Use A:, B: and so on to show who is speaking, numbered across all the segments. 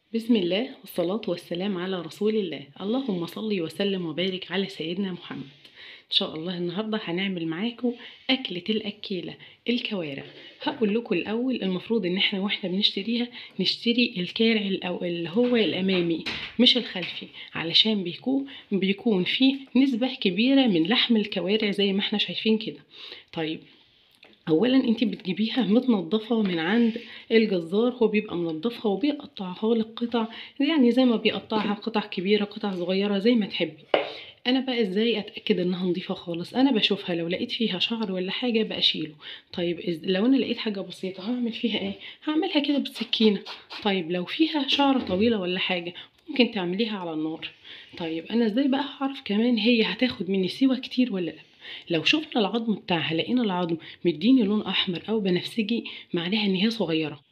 A: بسم الله والصلاة والسلام على رسول الله اللهم صل وسلم وبارك على سيدنا محمد ان شاء الله النهاردة هنعمل معاكم أكلة الأكيلة الكوارع هقول لكم الأول المفروض ان احنا واحنا بنشتريها نشتري الكارع الأو- اللي هو الأمامي مش الخلفي علشان بيكون بيكون فيه نسبة كبيرة من لحم الكوارع زي ما احنا شايفين كده طيب اولا انت بتجيبيها متنضفه من عند الجزار هو بيبقى منضفها وبيقطعها لك قطع يعني زي ما بيقطعها قطع كبيره قطع صغيره زي ما تحبي انا بقى ازاي اتاكد انها نظيفه خالص انا بشوفها لو لقيت فيها شعر ولا حاجه بشيله طيب إز- لو انا لقيت حاجه بسيطه هعمل فيها ايه هعملها كده بالسكينه طيب لو فيها شعر طويله ولا حاجه ممكن تعمليها على النار طيب انا ازاي بقى هعرف كمان هي هتاخد مني سوا كتير ولا لا لو شفنا العظم بتاعها لقينا العظم مديني لون احمر او بنفسجي معناها ان هي صغيره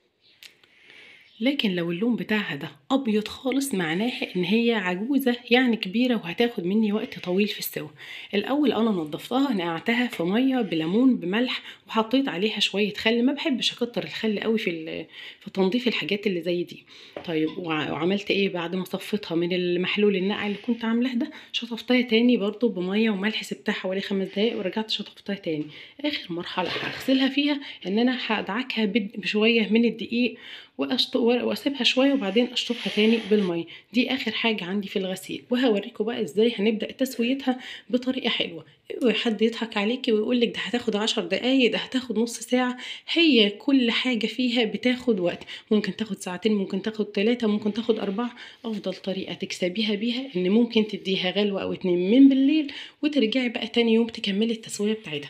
A: لكن لو اللون بتاعها ده ابيض خالص معناها ان هي عجوزه يعني كبيره وهتاخد مني وقت طويل في السوا الاول انا نضفتها نقعتها في ميه بليمون بملح وحطيت عليها شويه خل ما بحبش اكتر الخل قوي في ال- في تنظيف الحاجات اللي زي دي طيب وع- وعملت ايه بعد ما صفيتها من المحلول النقع اللي كنت عاملاه ده شطفتها تاني برضو بميه وملح سبتها حوالي خمس دقايق ورجعت شطفتها تاني اخر مرحله هغسلها فيها ان انا هدعكها بد- بشويه من الدقيق وأشط... واسيبها شويه وبعدين اشطفها تاني بالميه دي اخر حاجه عندي في الغسيل وهوريكم بقى ازاي هنبدا تسويتها بطريقه حلوه اوعي حد يضحك عليكي ويقول لك ده هتاخد عشر دقايق ده هتاخد نص ساعه هي كل حاجه فيها بتاخد وقت ممكن تاخد ساعتين ممكن تاخد ثلاثة ممكن تاخد أربعة أفضل طريقة تكسبيها بيها إن ممكن تديها غلوة أو اتنين من بالليل وترجعي بقى تاني يوم تكملي التسوية بتاعتها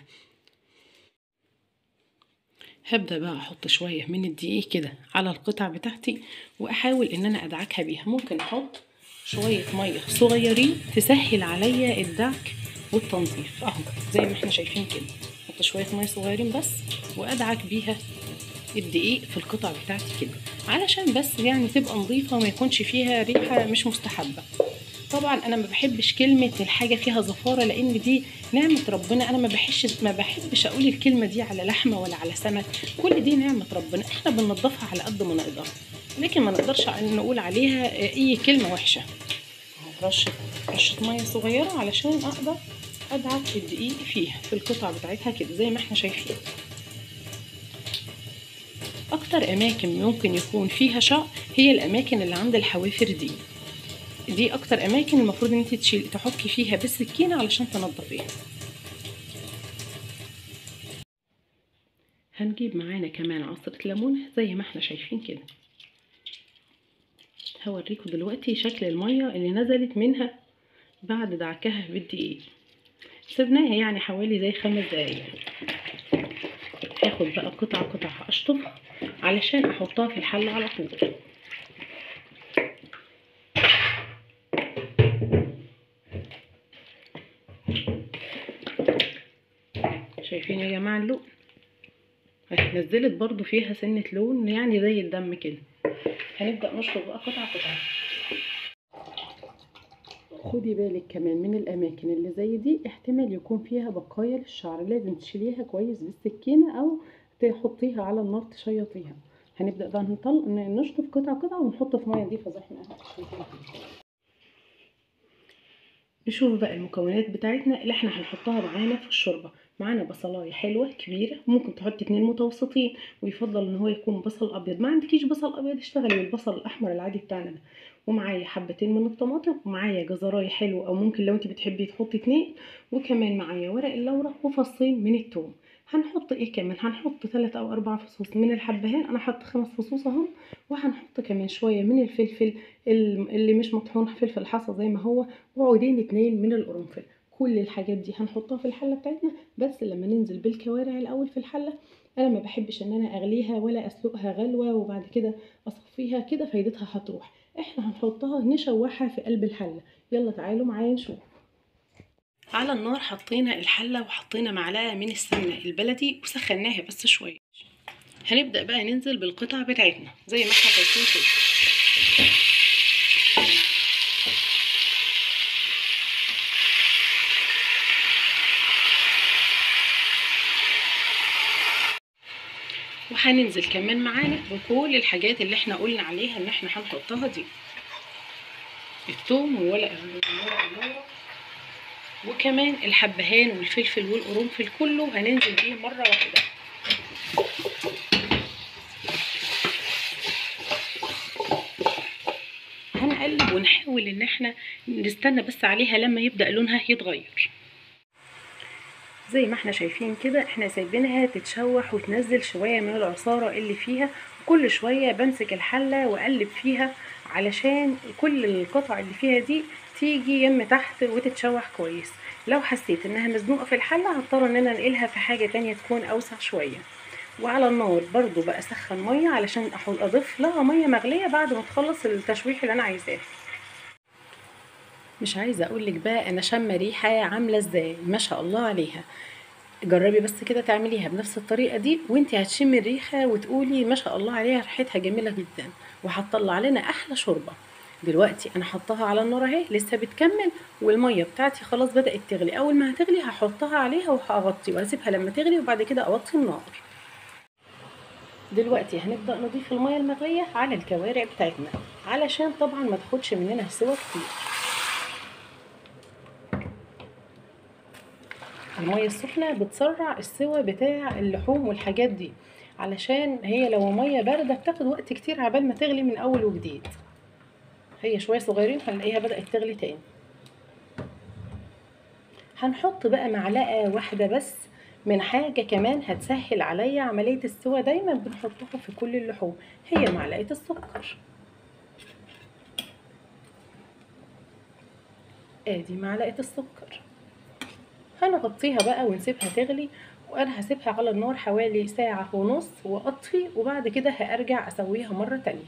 A: هبدأ بقى أحط شوية من الدقيق كده على القطع بتاعتي وأحاول إن أنا أدعكها بيها ممكن أحط شوية مية صغيرين تسهل عليا الدعك والتنظيف أهو زي ما احنا شايفين كده أحط شوية مية صغيرين بس وأدعك بيها الدقيق في القطع بتاعتي كده علشان بس يعني تبقى نظيفة وما يكونش فيها ريحة مش مستحبة طبعا انا ما بحبش كلمه الحاجه فيها زفاره لان دي نعمه ربنا انا ما بحبش ما بحبش اقول الكلمه دي على لحمه ولا على سمك كل دي نعمه ربنا احنا بننضفها على قد ما نقدر لكن ما نقدرش نقول عليها اي كلمه وحشه أهو رشه رشه ميه صغيره علشان اقدر ادعك الدقيق فيها في القطع بتاعتها كده زي ما احنا شايفين اكتر اماكن ممكن يكون فيها شعر هي الاماكن اللي عند الحوافر دي دي اكتر اماكن المفروض ان انت تشيل تحكي فيها بالسكينه علشان تنضفيها هنجيب معانا كمان عصرة ليمون زي ما احنا شايفين كده هوريكم دلوقتي شكل المية اللي نزلت منها بعد دعكها بالدقيق سيبناها يعني حوالي زي خمس دقايق هاخد بقى قطعة قطعة اشطفها علشان احطها في الحلة على طول شايفين يا جماعة اللون نزلت برضو فيها سنة لون يعني زي الدم كده هنبدأ نشرب بقى قطعة قطعة خدي بالك كمان من الأماكن اللي زي دي احتمال يكون فيها بقايا للشعر لازم تشيليها كويس بالسكينة أو تحطيها على النار تشيطيها هنبدأ بقى نطل... نشطف قطعة قطعة ونحط في مية نضيفة زي ما احنا شايفين كده نشوف بقى المكونات بتاعتنا اللي احنا هنحطها معانا في الشوربه معانا بصلايه حلوه كبيره ممكن تحطي اتنين متوسطين ويفضل ان هو يكون بصل ابيض ما عندكيش بصل ابيض اشتغلي بالبصل الاحمر العادي بتاعنا ده ومعايا حبتين من الطماطم ومعايا جزرايه حلو او ممكن لو انت بتحبي تحطي اتنين وكمان معايا ورق اللورة وفصين من التوم هنحط ايه كمان هنحط ثلاث او اربع فصوص من الحبهان انا حط خمس فصوص اهم وهنحط كمان شويه من الفلفل اللي مش مطحون فلفل حصى زي ما هو وعودين اتنين من القرنفل كل الحاجات دي هنحطها في الحله بتاعتنا بس لما ننزل بالكوارع الاول في الحله انا ما بحبش ان انا اغليها ولا اسلقها غلوه وبعد كده اصفيها كده فايدتها هتروح احنا هنحطها نشوحها في قلب الحله يلا تعالوا معايا نشوف على النار حطينا الحله وحطينا معلقه من السمنه البلدي وسخناها بس شويه هنبدا بقى ننزل بالقطع بتاعتنا زي ما احنا شايفين كده وهننزل كمان معانا بكل الحاجات اللي احنا قلنا عليها ان احنا هنحطها دي الثوم وورق الورق اللورا وكمان الحبهان والفلفل والقرنفل كله هننزل بيه مره واحده هنقلب ونحاول ان احنا نستنى بس عليها لما يبدا لونها يتغير زي ما احنا شايفين كده احنا سايبينها تتشوح وتنزل شويه من العصاره اللي فيها وكل شويه بمسك الحله واقلب فيها علشان كل القطع اللي فيها دي تيجي يم تحت وتتشوح كويس لو حسيت انها مزنوقه في الحله هضطر ان انا انقلها في حاجه تانية تكون اوسع شويه وعلى النار برضو بسخن ميه علشان اضيف لها ميه مغليه بعد ما تخلص التشويح اللي انا عايزاه مش عايزه اقول لك بقى انا شامه ريحه عامله ازاي ما شاء الله عليها جربي بس كده تعمليها بنفس الطريقه دي وانت هتشمي الريحه وتقولي ما شاء الله عليها ريحتها جميله جدا وهتطلع لنا احلى شوربه دلوقتي انا حطاها على النار اهي لسه بتكمل والميه بتاعتي خلاص بدات تغلي اول ما هتغلي هحطها عليها وهغطي واسيبها لما تغلي وبعد كده اوطي النار دلوقتي هنبدا نضيف الميه المغليه على الكوارع بتاعتنا علشان طبعا ما تاخدش مننا سوا كتير الميه السخنه بتسرع السوى بتاع اللحوم والحاجات دي علشان هي لو ميه بارده بتاخد وقت كتير عبال ما تغلي من اول وجديد هي شويه صغيرين هنلاقيها بدات تغلي تاني هنحط بقى معلقه واحده بس من حاجه كمان هتسهل عليا عمليه السوى دايما بنحطها في كل اللحوم هي معلقه السكر ادي معلقه السكر هنغطيها بقى ونسيبها تغلي وانا هسيبها على النار حوالي ساعة ونص واطفي وبعد كده هارجع اسويها مرة تانية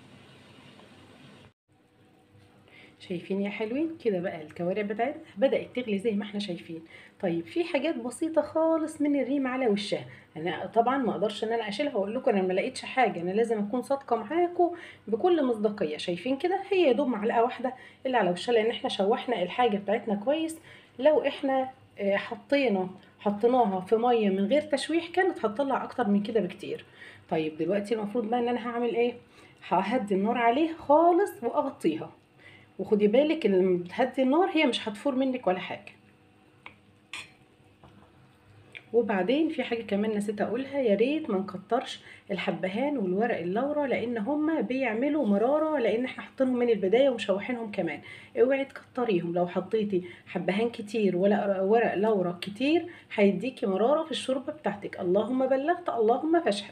A: شايفين يا حلوين كده بقى الكوارع بتاعتنا بدأت تغلي زي ما احنا شايفين طيب في حاجات بسيطة خالص من الريم على وشها انا طبعا ما اقدرش ان انا اشيلها واقول لكم انا ما لقيتش حاجة انا لازم اكون صادقة معاكم بكل مصداقية شايفين كده هي يا دوب معلقة واحدة اللي على وشها لان احنا شوحنا الحاجة بتاعتنا كويس لو احنا حطينا حطيناها في ميه من غير تشويح كانت هتطلع اكتر من كده بكتير طيب دلوقتي المفروض بقى ان انا هعمل ايه ههدي النار عليها خالص واغطيها وخدي بالك ان لما بتهدي النار هي مش هتفور منك ولا حاجه وبعدين في حاجه كمان نسيت اقولها يا ريت ما نكترش الحبهان والورق اللورا لان هما بيعملوا مراره لان احنا حاطينهم من البدايه ومشوحينهم كمان اوعي تكتريهم لو حطيتي حبهان كتير ولا ورق لورا كتير هيديكي مراره في الشوربه بتاعتك اللهم بلغت اللهم فاشهد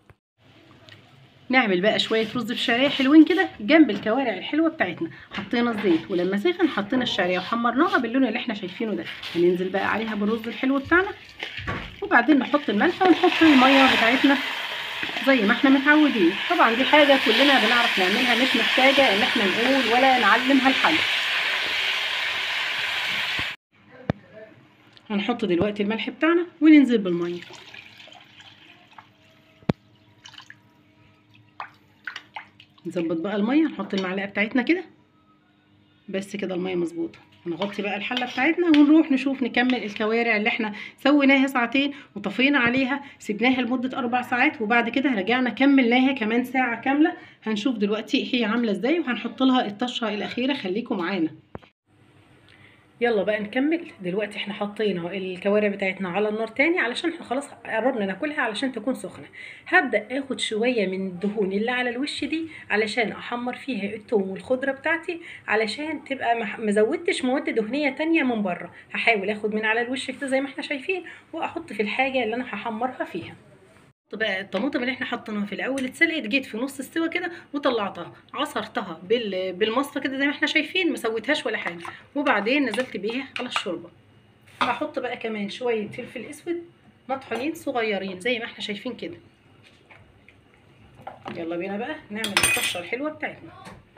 A: نعمل بقى شويه رز بشعريه حلوين كده جنب الكوارع الحلوه بتاعتنا حطينا الزيت ولما سخن حطينا الشعريه وحمرناها باللون اللي احنا شايفينه ده هننزل بقى عليها بالرز الحلو بتاعنا وبعدين نحط الملح ونحط الميه بتاعتنا زي ما احنا متعودين طبعا دي حاجه كلنا بنعرف نعملها مش محتاجه ان احنا نقول ولا نعلمها لحد هنحط دلوقتي الملح بتاعنا وننزل بالميه نظبط بقى الميه نحط المعلقه بتاعتنا كده بس كده الميه مظبوطه هنغطي بقى الحله بتاعتنا ونروح نشوف نكمل الكوارع اللي احنا سويناها ساعتين وطفينا عليها سيبناها لمده اربع ساعات وبعد كده رجعنا كملناها كمان ساعه كامله هنشوف دلوقتي هي عامله ازاي وهنحط لها الطشه الاخيره خليكم معانا يلا بقى نكمل دلوقتي احنا حطينا الكوارع بتاعتنا على النار تاني علشان احنا خلاص قربنا ناكلها علشان تكون سخنه هبدا اخد شويه من الدهون اللي على الوش دي علشان احمر فيها التوم والخضره بتاعتي علشان تبقى ما زودتش مواد دهنيه تانية من بره هحاول اخد من على الوش كده زي ما احنا شايفين واحط في الحاجه اللي انا هحمرها فيها بقى الطماطم اللي احنا حطيناها في الاول اتسلقت جيت في نص السوا كده وطلعتها عصرتها بال... بالمصفى كده زي ما احنا شايفين ما سويتهاش ولا حاجه وبعدين نزلت بيها على الشوربه هحط بقى كمان شويه فلفل اسود مطحونين صغيرين زي ما احنا شايفين كده يلا بينا بقى نعمل الطشه الحلوه بتاعتنا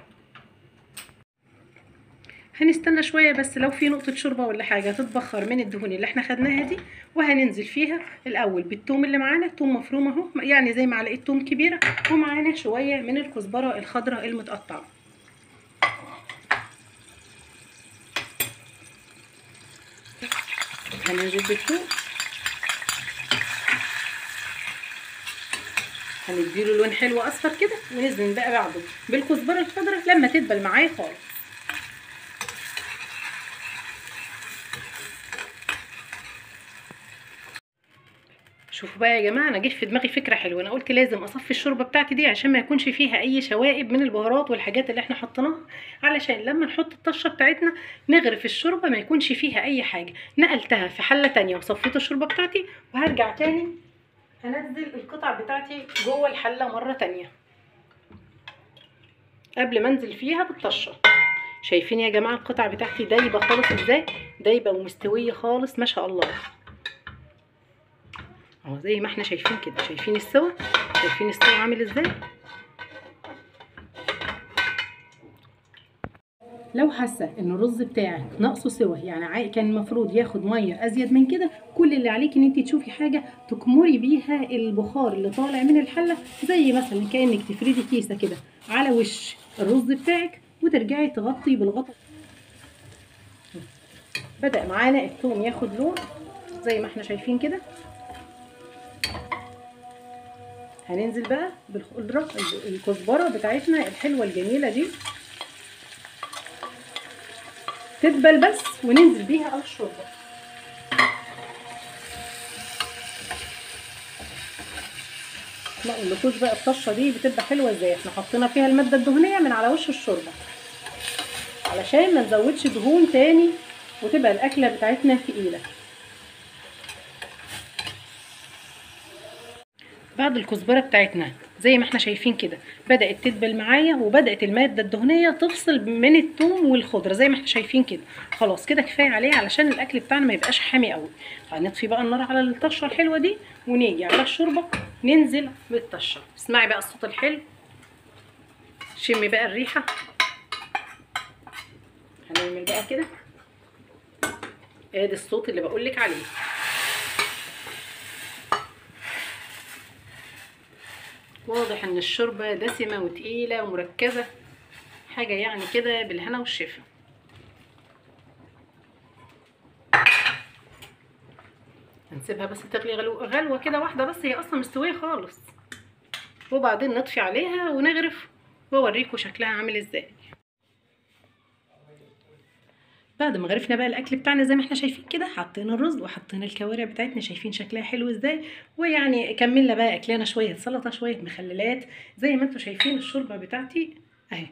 A: هنستنى شويه بس لو في نقطه شوربه ولا حاجه تتبخر من الدهون اللي احنا خدناها دي وهننزل فيها الاول بالثوم اللي معانا ثوم مفروم اهو يعني زي معلقه ثوم كبيره ومعانا شويه من الكزبره الخضراء المتقطعه هننزل بالثوم هنديله لون حلو اصفر كده ونزل بقى بعده بالكزبره الخضراء لما تدبل معايا خالص شوفوا بقى يا جماعه انا جه في دماغي فكره حلوه انا قلت لازم اصفي الشوربه بتاعتي دي عشان ما يكونش فيها اي شوائب من البهارات والحاجات اللي احنا حطيناها علشان لما نحط الطشه بتاعتنا نغرف الشوربه ما يكونش فيها اي حاجه نقلتها في حله تانية وصفيت الشوربه بتاعتي وهرجع تاني هنزل القطع بتاعتي جوه الحله مره تانية قبل ما انزل فيها بالطشه شايفين يا جماعه القطع بتاعتي دايبه خالص ازاي دايبه ومستويه خالص ما شاء الله اهو زي ما احنا شايفين كده شايفين السوا شايفين السوا عامل ازاي لو حاسه ان الرز بتاعك ناقصه سوا يعني كان المفروض ياخد ميه ازيد من كده كل اللي عليك ان انت تشوفي حاجه تكمري بيها البخار اللي طالع من الحله زي مثلا كانك تفردي كيسه كده على وش الرز بتاعك وترجعي تغطي بالغطا بدا معانا الثوم ياخد لون زي ما احنا شايفين كده هننزل بقى بالخضره الكزبره بتاعتنا الحلوه الجميله دي تدبل بس وننزل بيها على الشوربه ما اقولكوش بقى الطشه دي بتبقى حلوه ازاي احنا حطينا فيها الماده الدهنيه من على وش الشوربه علشان ما نزودش دهون تاني وتبقى الاكله بتاعتنا تقيله بعد الكزبره بتاعتنا زي ما احنا شايفين كده بدات تدبل معايا وبدات الماده الدهنيه تفصل من الثوم والخضره زي ما احنا شايفين كده خلاص كده كفايه عليه علشان الاكل بتاعنا ما يبقاش حامي قوي هنطفي بقى النار على الطشه الحلوه دي ونيجي على الشوربه ننزل بالطشه اسمعي بقى الصوت الحلو شمي بقى الريحه هنعمل بقى كده ادي الصوت اللي بقولك عليه واضح ان الشوربه دسمه وتقيله ومركزه حاجه يعني كده بالهنا والشفا هنسيبها بس تغلي غلو... غلوه كده واحده بس هي اصلا مستويه خالص وبعدين نطفي عليها ونغرف واوريكم شكلها عامل ازاي بعد ما غرفنا بقى الاكل بتاعنا زي ما احنا شايفين كده حطينا الرز وحطينا الكوارع بتاعتنا شايفين شكلها حلو ازاي ويعني كملنا بقى اكلنا شويه سلطه شويه مخللات زي ما انتم شايفين الشوربه بتاعتي اهي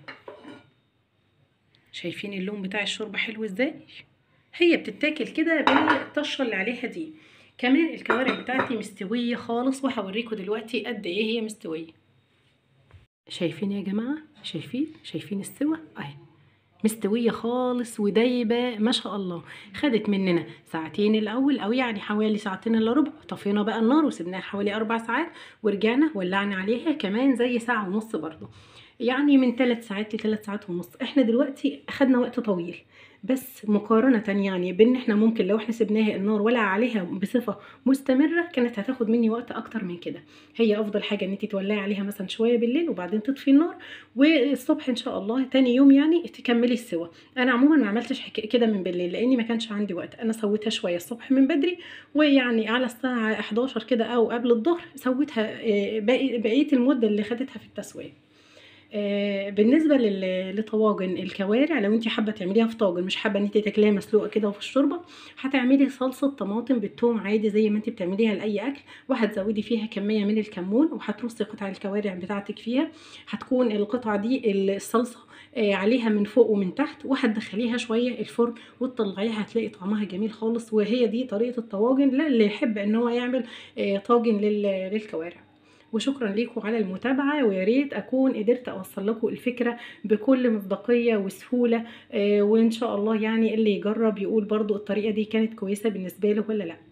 A: شايفين اللون بتاع الشوربه حلو ازاي هي بتتاكل كده بالطشه اللي عليها دي كمان الكوارع بتاعتي مستويه خالص وهوريكم دلوقتي قد ايه هي مستويه شايفين يا جماعه شايفين شايفين السوا اهي مستويه خالص ودايبه ما شاء الله خدت مننا ساعتين الاول او يعني حوالي ساعتين الا ربع طفينا بقى النار وسبناها حوالي اربع ساعات ورجعنا ولعنا عليها كمان زي ساعه ونص برضو يعني من ثلاث ساعات لثلاث ساعات ونص احنا دلوقتي اخدنا وقت طويل بس مقارنة يعني بان احنا ممكن لو احنا سبناها النار ولع عليها بصفة مستمرة كانت هتاخد مني وقت اكتر من كده هي افضل حاجة ان انت تولعي عليها مثلا شوية بالليل وبعدين تطفي النار والصبح ان شاء الله تاني يوم يعني تكملي السوا انا عموما ما عملتش كده من بالليل لاني ما كانش عندي وقت انا سويتها شوية الصبح من بدري ويعني على الساعة 11 كده او قبل الظهر سويتها باقي بقية المدة اللي خدتها في التسوية آه بالنسبه لطواجن الكوارع لو انت حابه تعمليها في طاجن مش حابه ان انت تاكليها مسلوقه كده وفي الشوربه هتعملي صلصه طماطم بالثوم عادي زي ما انت بتعمليها لاي اكل وهتزودي فيها كميه من الكمون وهترصي قطع الكوارع بتاعتك فيها هتكون القطعه دي الصلصه آه عليها من فوق ومن تحت وهتدخليها شويه الفرن وتطلعيها هتلاقي طعمها جميل خالص وهي دي طريقه الطواجن للي يحب ان هو يعمل آه طاجن للكوارع وشكرا لكم على المتابعة ويا ريت أكون قدرت أوصل لكم الفكرة بكل مصداقية وسهولة آه وإن شاء الله يعني اللي يجرب يقول برضو الطريقة دي كانت كويسة بالنسبة له ولا لأ